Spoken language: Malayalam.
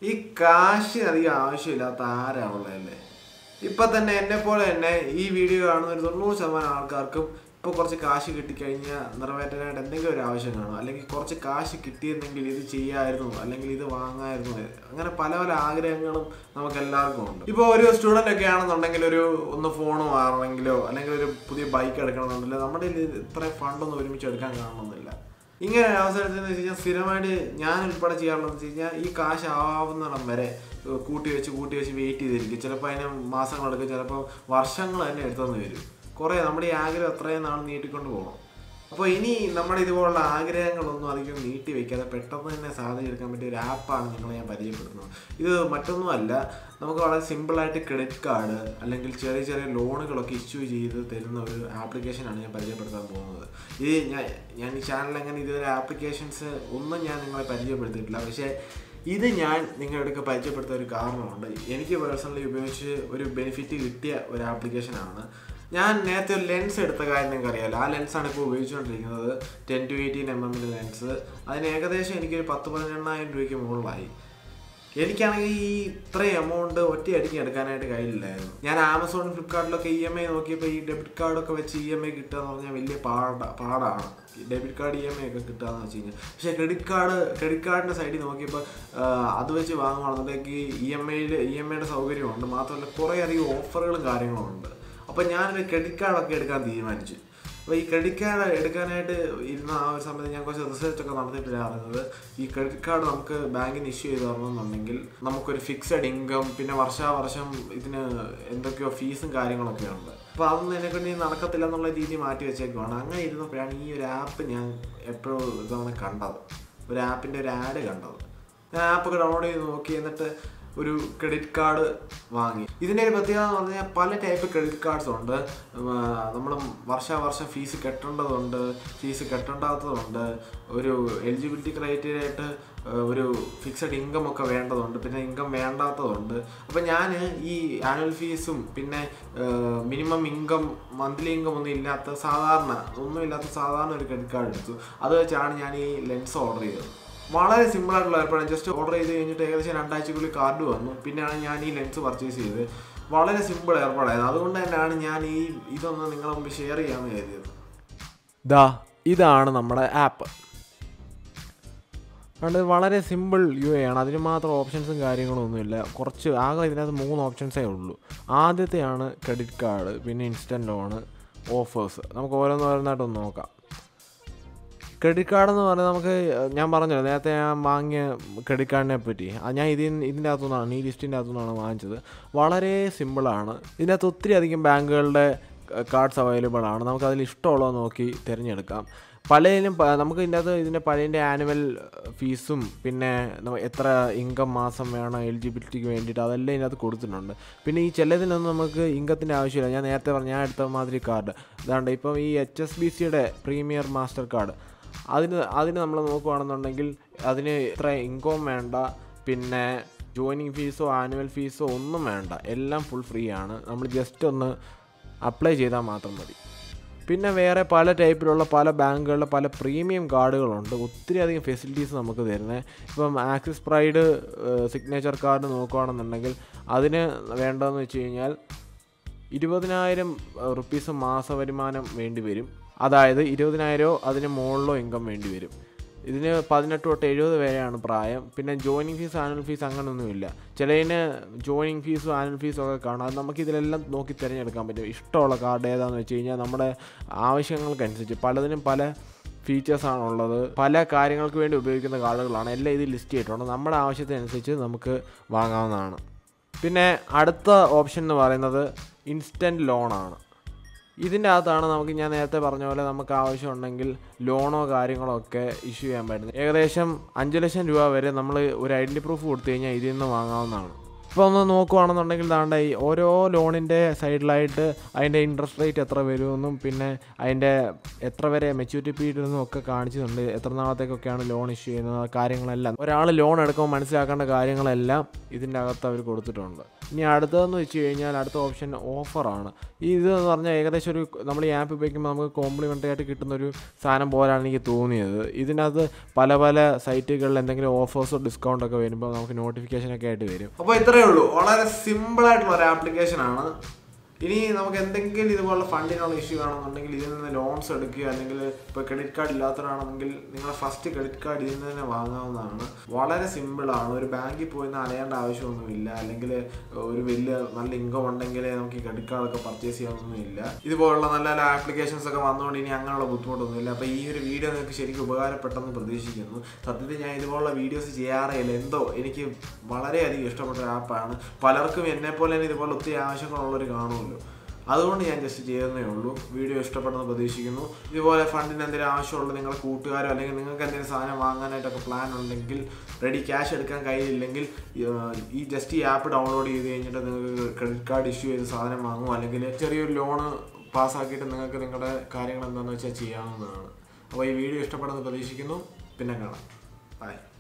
ഈ കാശ് അധികം ആവശ്യമില്ലാത്ത ആരാ ഉള്ളതല്ലേ ഇപ്പൊ തന്നെ എന്നെ പോലെ തന്നെ ഈ വീഡിയോ കാണുന്ന ഒരു തൊണ്ണൂറ് ശതമാനം ആൾക്കാർക്കും ഇപ്പൊ കുറച്ച് കാശ് കിട്ടിക്കഴിഞ്ഞാൽ നിറവേറ്റാനായിട്ട് എന്തെങ്കിലും ഒരു ആവശ്യം കാണും അല്ലെങ്കിൽ കുറച്ച് കാശ് കിട്ടിയിരുന്നെങ്കിൽ ഇത് ചെയ്യായിരുന്നു അല്ലെങ്കിൽ ഇത് വാങ്ങായിരുന്നു അങ്ങനെ പല പല ആഗ്രഹങ്ങളും നമുക്ക് എല്ലാവർക്കും ഉണ്ട് ഇപ്പോൾ ഒരു സ്റ്റുഡൻ്റ് ഒക്കെ ആണെന്നുണ്ടെങ്കിൽ ഒരു ഒന്ന് ഫോൺ മാറണമെങ്കിലോ അല്ലെങ്കിൽ ഒരു പുതിയ ബൈക്ക് എടുക്കണമെന്നുണ്ടെങ്കിലോ നമ്മുടെ കയ്യിൽ ഇത്രയും ഫണ്ടൊന്നും ഒരുമിച്ച് എടുക്കാൻ കാണണമെന്നില്ല ഇങ്ങനെ ഒരു അവസരത്തിൽ എന്ന് വെച്ച് കഴിഞ്ഞാൽ സ്ഥിരമായിട്ട് ഞാൻ ഉൾപ്പെടെ ചെയ്യാറുള്ളത് വെച്ച് കഴിഞ്ഞാൽ ഈ കാശ് ആവുന്നിടം വരെ ഏഹ് കൂട്ടി വെച്ച് കൂട്ടി വെച്ച് വെയിറ്റ് ചെയ്തിരിക്കും ചിലപ്പോൾ അതിന് മാസങ്ങളെടുക്കും ചിലപ്പോൾ വർഷങ്ങൾ തന്നെ എടുത്തെന്ന് വരും കുറേ നമ്മുടെ ഈ ആഗ്രഹം അത്രയും നാൾ നീട്ടിക്കൊണ്ട് പോകണം അപ്പോൾ ഇനി നമ്മുടെ ഇതുപോലുള്ള ആഗ്രഹങ്ങളൊന്നും അധികം നീട്ടി വെക്കാതെ പെട്ടെന്ന് തന്നെ സാധിച്ചെടുക്കാൻ പറ്റിയ ഒരു ആപ്പാണ് നിങ്ങളെ ഞാൻ പരിചയപ്പെടുത്തുന്നത് ഇത് മറ്റൊന്നുമല്ല നമുക്ക് വളരെ സിമ്പിളായിട്ട് ക്രെഡിറ്റ് കാർഡ് അല്ലെങ്കിൽ ചെറിയ ചെറിയ ലോണുകളൊക്കെ ഇഷ്യൂ ചെയ്ത് തരുന്ന ഒരു ആപ്ലിക്കേഷനാണ് ഞാൻ പരിചയപ്പെടുത്താൻ പോകുന്നത് ഇത് ഞാൻ ഞാൻ ഈ ചാനലിൽ അങ്ങനെ ഇതുവരെ ആപ്ലിക്കേഷൻസ് ഒന്നും ഞാൻ നിങ്ങളെ പരിചയപ്പെടുത്തിയിട്ടില്ല പക്ഷേ ഇത് ഞാൻ നിങ്ങളുടെ പരിചയപ്പെടുത്താൻ ഒരു കാരണമുണ്ട് എനിക്ക് പേഴ്സണലി ഉപയോഗിച്ച് ഒരു ബെനിഫിറ്റ് കിട്ടിയ ഒരു ആപ്ലിക്കേഷനാണ് ഞാൻ നേരത്തെ ഒരു ലെൻസ് എടുത്ത കാര്യം നിങ്ങൾക്ക് അറിയാലോ ആ ലെൻസാണ് ഇപ്പോൾ ഉപയോഗിച്ചുകൊണ്ടിരിക്കുന്നത് ടെൻ ടു എയ്റ്റീൻ എം എമ്മിൻ്റെ ലെൻസ് അതിന് ഏകദേശം എനിക്കൊരു പത്ത് പതിനെണ്ണായിരം രൂപയ്ക്ക് മുകളിലായി എനിക്കാണെങ്കിൽ ഈ ഇത്രയും എമൗണ്ട് ഒറ്റയടിക്ക് എടുക്കാനായിട്ട് കയ്യിലില്ലായിരുന്നു ഞാൻ ആമസോൺ ഫ്ലിപ്കാർട്ടിലൊക്കെ ഇ എം ഐ നോക്കിയപ്പോൾ ഈ ഡെബിറ്റ് കാർഡൊക്കെ വെച്ച് ഇ എം ഐ കിട്ടുക എന്ന് പറഞ്ഞാൽ വലിയ പാട പാടാണ് debit card E M I ഒക്കെ കിട്ടുക എന്ന് വെച്ച് കഴിഞ്ഞാൽ പക്ഷേ ക്രെഡിറ്റ് കാർഡ് ക്രെഡിറ്റ് കാർഡിൻ്റെ സൈഡിൽ നോക്കിയപ്പോൾ ആ, അത് വെച്ച് വാങ്ങുവാണെന്നുണ്ടെങ്കിൽ ഇ എം ഐയിൽ ഇ എം ഐയുടെ സൗകര്യമുണ്ട് മാത്രമല്ല കുറേ അധികം ഓഫറുകളും കാര്യങ്ങളും ഉണ്ട് അപ്പോൾ ഞാനൊരു ക്രെഡിറ്റ് കാർഡൊക്കെ എടുക്കാൻ തീരുമാനിച്ചു അപ്പോൾ ഈ ക്രെഡിറ്റ് കാർഡ് എടുക്കാനായിട്ട് ഇരുന്ന ആ ഒരു സമയത്ത് ഞാൻ കുറച്ച് റിസർച്ച് ഒക്കെ നടത്തിയിട്ടാണ് അറിയുന്നത് ഈ ക്രെഡിറ്റ് കാർഡ് നമുക്ക് ബാങ്കിന് ഇഷ്യൂ ചെയ്ത് തരണമെന്നുണ്ടെങ്കിൽ നമുക്കൊരു ഫിക്സഡ് ഇൻകം പിന്നെ വർഷാവർഷം ഇതിന് എന്തൊക്കെയോ ഫീസും കാര്യങ്ങളൊക്കെ ഉണ്ട് അപ്പോൾ അതൊന്നും എന്നെ കൊണ്ട് നടക്കത്തില്ല എന്നുള്ള രീതി മാറ്റി വെച്ചേക്കുവാണ് അങ്ങനെ ഇരുന്നപ്പോഴാണ് ഈ ഒരു ആപ്പ് ഞാൻ എപ്പോഴും ഇതവണ കണ്ടത് ഒരു ആപ്പിൻ്റെ ഒരു ആഡ് കണ്ടത് ഞാൻ ആപ്പൊക്കെ ഡൗൺലോഡ് ചെയ്ത് നോക്കി എന്നിട്ട് ഒരു ക്രെഡിറ്റ് കാർഡ് വാങ്ങി ഇതിൻ്റെ ഒരു പ്രത്യേകത എന്ന് പറഞ്ഞാൽ പല ടൈപ്പ് ക്രെഡിറ്റ് കാർഡ്സ് ഉണ്ട് നമ്മൾ വർഷാവർഷം ഫീസ് കെട്ടേണ്ടതുണ്ട് ഫീസ് കെട്ടേണ്ടാത്തതുണ്ട് ഒരു എലിജിബിലിറ്റി ക്രൈറ്റീരിയ ആയിട്ട് ഏഹ്, ഒരു ഫിക്സഡ് ഇൻകം ഒക്കെ വേണ്ടതുണ്ട് പിന്നെ ഇൻകം വേണ്ടാത്തതുണ്ട് അപ്പം ഞാൻ ഈ ആനുവൽ ഫീസും പിന്നെ മിനിമം ഇൻകം മന്ത്ലി ഇൻകം ഒന്നും ഇല്ലാത്ത സാധാരണ ഒന്നും ഇല്ലാത്ത സാധാരണ ഒരു ക്രെഡിറ്റ് കാർഡ് എടുത്തു അത് വെച്ചാണ് ഞാൻ ഈ ലെൻസ് ഓർഡർ ചെയ്തത് വളരെ സിമ്പിൾ ആയിട്ടുള്ള ഏർപ്പാടാണ് ജസ്റ്റ് ഓർഡർ ചെയ്ത് കഴിഞ്ഞിട്ട് ഏകദേശം രണ്ടാഴ്ചക്കുള്ളിൽ കാർഡ് വന്നു പിന്നെയാണ് ഞാൻ ഈ ലെൻസ് പർച്ചേസ് ചെയ്തത് വളരെ സിമ്പിൾ ഏർപ്പാടായിരുന്നു അതുകൊണ്ട് തന്നെയാണ് ഞാൻ ഈ ഇതൊന്ന് നിങ്ങളെ മുമ്പ് ഷെയർ ചെയ്യാമെന്ന് കരുതിയത് ദാ ഇതാണ് നമ്മുടെ ആപ്പ് അതുകൊണ്ട് വളരെ സിമ്പിൾ യു എ ആണ് അതിന് മാത്രം ഓപ്ഷൻസും കാര്യങ്ങളും ഒന്നുമില്ല കുറച്ച് ആകെ ഇതിനകത്ത് മൂന്ന് ഓപ്ഷൻസേ ഉള്ളൂ ആദ്യത്തെയാണ് ക്രെഡിറ്റ് കാർഡ് പിന്നെ ഇൻസ്റ്റൻറ്റ് ലോണ് ഓഫേഴ്സ് നമുക്ക് ഓരോന്നോരോന്നായിട്ടൊന്ന് നോക്കാം ക്രെഡിറ്റ് കാർഡ് എന്ന് പറഞ്ഞാൽ നമുക്ക് ഞാൻ പറഞ്ഞല്ലോ നേരത്തെ ഞാൻ വാങ്ങിയ ക്രെഡിറ്റ് കാർഡിനെ പറ്റി അത് ഞാൻ ഇതിൻ ഇതിൻ്റെ അകത്തുനിന്നാണ് ഈ ലിസ്റ്റിൻ്റെ അകത്തുനിന്നാണ് വാങ്ങിച്ചത് വളരെ സിമ്പിളാണ് ഇതിനകത്ത് ഒത്തിരി അധികം ബാങ്കുകളുടെ കാർഡ്സ് അവൈലബിൾ ആണ് നമുക്ക് അതിൽ ഇഷ്ടമുള്ളത് നോക്കി തിരഞ്ഞെടുക്കാം പലതിലും പ- നമുക്ക് ഇതിൻ്റെ അകത്ത് ഇതിൻ്റെ പഴയതിൻ്റെ ആനുവൽ ഫീസും പിന്നെ നമ്മ- എത്ര ഇൻകം മാസം വേണം എലിജിബിലിറ്റിക്ക് വേണ്ടിയിട്ട് അതെല്ലാം ഇതിനകത്ത് കൊടുത്തിട്ടുണ്ട് പിന്നെ ഈ ചിലതിനൊന്നും നമുക്ക് ഇൻകത്തിൻ്റെ ആവശ്യമില്ല ഞാൻ നേരത്തെ പറഞ്ഞ ഞാൻ എടുത്ത മാതിരി കാർഡ് ഇതാണ്ട് ഇപ്പം ഈ എച്ച് എസ് ബി സിയുടെ പ്രീമിയർ മാസ്റ്റർ കാർഡ് അതിന് അതിന് നമ്മൾ നോക്കുകയാണെന്നുണ്ടെങ്കിൽ അതിന് ഇത്ര ഇൻകം വേണ്ട പിന്നെ ജോയിനിങ് ഫീസോ ആനുവൽ ഫീസോ ഒന്നും വേണ്ട എല്ലാം ഫുൾ ഫ്രീ ആണ് നമ്മൾ ജസ്റ്റ് ഒന്ന് അപ്ലൈ ചെയ്താൽ മാത്രം മതി പിന്നെ വേറെ പല ടൈപ്പിലുള്ള പല ബാങ്കുകളിലെ പല പ്രീമിയം കാർഡുകളുണ്ട് ഒത്തിരി അധികം ഫെസിലിറ്റീസ് നമുക്ക് തരുന്നത് ഇപ്പം ആക്സിസ് പ്രൈഡ് സിഗ്നേച്ചർ കാർഡ് നോക്കുകയാണെന്നുണ്ടെങ്കിൽ അതിന് വേണ്ടതെന്ന് വെച്ച് കഴിഞ്ഞാൽ ഇരുപതിനായിരം റുപ്പീസ് മാസ വരുമാനം വേണ്ടി വരും അതായത് ഇരുപതിനായിരമോ അതിന് മുകളിലോ ഇൻകം വേണ്ടി വരും ഇതിന് പതിനെട്ട് തൊട്ട് എഴുപത് വരെയാണ് പ്രായം പിന്നെ ജോയിനിങ് ഫീസ് ആനുവൽ ഫീസ് അങ്ങനെയൊന്നുമില്ല ചിലതിന് ജോയിനിങ് ഫീസും ആനുവൽ ഫീസും ഒക്കെ കാണാം അത് നമുക്ക് ഇതിലെല്ലാം നോക്കി തിരഞ്ഞെടുക്കാൻ പറ്റും ഇഷ്ടമുള്ള കാർഡ് ഏതാണെന്ന് വെച്ച് കഴിഞ്ഞാൽ നമ്മുടെ ആവശ്യങ്ങൾക്കനുസരിച്ച് പലതിനും പല ഫീച്ചേഴ്സാണ് ഉള്ളത് പല കാര്യങ്ങൾക്ക് വേണ്ടി ഉപയോഗിക്കുന്ന കാർഡുകളാണ് എല്ലാം ഇതിൽ ലിസ്റ്റ് ചെയ്തിട്ടുണ്ട് നമ്മുടെ ആവശ്യത്തിനനുസരിച്ച് നമുക്ക് വാങ്ങാവുന്നതാണ് പിന്നെ അടുത്ത ഓപ്ഷൻ എന്ന് പറയുന്നത് ഇൻസ്റ്റൻറ്റ് ലോണാണ് ഇതിൻ്റെ അകത്താണ് നമുക്ക് ഞാൻ നേരത്തെ പറഞ്ഞ പോലെ നമുക്ക് ആവശ്യമുണ്ടെങ്കിൽ ലോണോ കാര്യങ്ങളോ ഒക്കെ ഇഷ്യൂ ചെയ്യാൻ പറ്റുന്നത് ഏകദേശം അഞ്ച് ലക്ഷം രൂപ വരെ നമ്മൾ ഒരു ഐഡൻറ്റി പ്രൂഫ് കൊടുത്തു കഴിഞ്ഞാൽ ഇതിൽ നിന്ന് വാങ്ങാവുന്നതാണ് ഇപ്പോൾ ഒന്ന് നോക്കുവാണെന്നുണ്ടെങ്കിൽ ദാണ്ട ഈ ഓരോ ലോണിൻ്റെ സൈഡിലായിട്ട് അതിൻ്റെ ഇൻട്രസ്റ്റ് റേറ്റ് എത്ര വരുമെന്നും പിന്നെ അതിൻ്റെ എത്ര വരെ മെച്യൂരിറ്റി പീരീഡ് എന്നും ഒക്കെ കാണിച്ചിട്ടുണ്ട് എത്ര നാളത്തേക്കൊക്കെയാണ് ലോൺ ഇഷ്യൂ ചെയ്യുന്നത് കാര്യങ്ങളെല്ലാം ഒരാൾ ലോൺ എടുക്കുമ്പോൾ മനസ്സിലാക്കേണ്ട കാര്യങ്ങളെല്ലാം ഇതിൻ്റെ അകത്ത് അവർ കൊടുത്തിട്ടുണ്ട് ഇനി അടുത്തതെന്ന് വെച്ച് കഴിഞ്ഞാൽ അടുത്ത ഓപ്ഷൻ ഓഫറാണ് ഈ ഇത് എന്ന് പറഞ്ഞാൽ ഏകദേശം ഒരു നമ്മൾ ഈ ആപ്പ് ഉപയോഗിക്കുമ്പോൾ നമുക്ക് കോംപ്ലിമെൻ്ററി ആയിട്ട് കിട്ടുന്ന ഒരു സാധനം പോലാണ് എനിക്ക് തോന്നിയത് ഇതിനകത്ത് പല പല സൈറ്റുകളിൽ എന്തെങ്കിലും ഓഫേഴ്സോ ഡിസ്കൗണ്ട് ഒക്കെ വരുമ്പോൾ നമുക്ക് നോട്ടിഫിക്കേഷനൊക്കെ ആയിട്ട് വരും അപ്പോൾ ഇത്രയേ ഉള്ളൂ വളരെ സിമ്പിൾ ആയിട്ടുള്ള ഒരു ആപ്ലിക്കേഷൻ ആണ് ഇനി നമുക്ക് എന്തെങ്കിലും ഇതുപോലുള്ള ഫണ്ടിനുള്ള ഇഷ്യൂ ആണെന്നുണ്ടെങ്കിൽ ഇതിൽ നിന്ന് ലോൺസ് എടുക്കുക അല്ലെങ്കിൽ ഇപ്പോൾ ക്രെഡിറ്റ് കാർഡ് ഇല്ലാത്തവരാണെങ്കിൽ നിങ്ങളുടെ ഫസ്റ്റ് ക്രെഡിറ്റ് കാർഡ് ഇതിൽ നിന്ന് തന്നെ വാങ്ങാവുന്നതാണ് വളരെ സിമ്പിളാണ് ഒരു ബാങ്കിൽ പോയി നിന്ന് അലയേണ്ട ആവശ്യമൊന്നുമില്ല അല്ലെങ്കിൽ ഒരു വലിയ നല്ല ഇൻകം ഉണ്ടെങ്കിൽ നമുക്ക് ഈ ക്രെഡിറ്റ് കാർഡൊക്കെ പർച്ചേസ് ചെയ്യാനൊന്നുമില്ല ഇതുപോലുള്ള നല്ല നല്ല ആപ്ലിക്കേഷൻസ് ഒക്കെ വന്നുകൊണ്ട് ഇനി അങ്ങനെയുള്ള ബുദ്ധിമുട്ടൊന്നുമില്ല അപ്പോൾ ഈ ഒരു വീഡിയോ നിങ്ങൾക്ക് ശരിക്കും ഉപകാരപ്പെട്ടെന്ന് പ്രതീക്ഷിക്കുന്നു സത്യത്തിൽ ഞാൻ ഇതുപോലുള്ള വീഡിയോസ് ചെയ്യാറേ ഇല്ല എന്തോ എനിക്ക് വളരെയധികം ഇഷ്ടപ്പെട്ട ഒരു ആപ്പാണ് പലർക്കും എന്നെ പോലെ തന്നെ ഇതുപോലെ ഒത്തിരി ആവശ്യങ്ങളുള്ളവർ കാണുമല്ലോ അതുകൊണ്ട് ഞാൻ ജസ്റ്റ് ചെയ്യുന്നേ ഉള്ളൂ വീഡിയോ ഇഷ്ടപ്പെടുന്ന പ്രതീക്ഷിക്കുന്നു ഇതുപോലെ ഫണ്ടിന് എന്തെങ്കിലും ആവശ്യമുള്ള നിങ്ങളുടെ കൂട്ടുകാരോ അല്ലെങ്കിൽ നിങ്ങൾക്ക് എന്തെങ്കിലും സാധനം വാങ്ങാനായിട്ടൊക്കെ പ്ലാൻ ഉണ്ടെങ്കിൽ റെഡി ക്യാഷ് എടുക്കാൻ കയ്യിലില്ലെങ്കിൽ ഈ ജസ്റ്റ് ഈ ആപ്പ് ഡൗൺലോഡ് ചെയ്ത് കഴിഞ്ഞിട്ട് നിങ്ങൾക്ക് ക്രെഡിറ്റ് കാർഡ് ഇഷ്യൂ ചെയ്ത് സാധനം വാങ്ങുമോ അല്ലെങ്കിൽ ചെറിയൊരു ലോണ് പാസ്സാക്കിയിട്ട് നിങ്ങൾക്ക് നിങ്ങളുടെ കാര്യങ്ങൾ എന്താണെന്ന് വെച്ചാൽ ചെയ്യാവുന്നതാണ് അപ്പോൾ ഈ വീഡിയോ ഇഷ്ടപ്പെടുന്ന പ്രതീക്ഷിക്കുന്നു പിന്നെ കാണാം ബൈ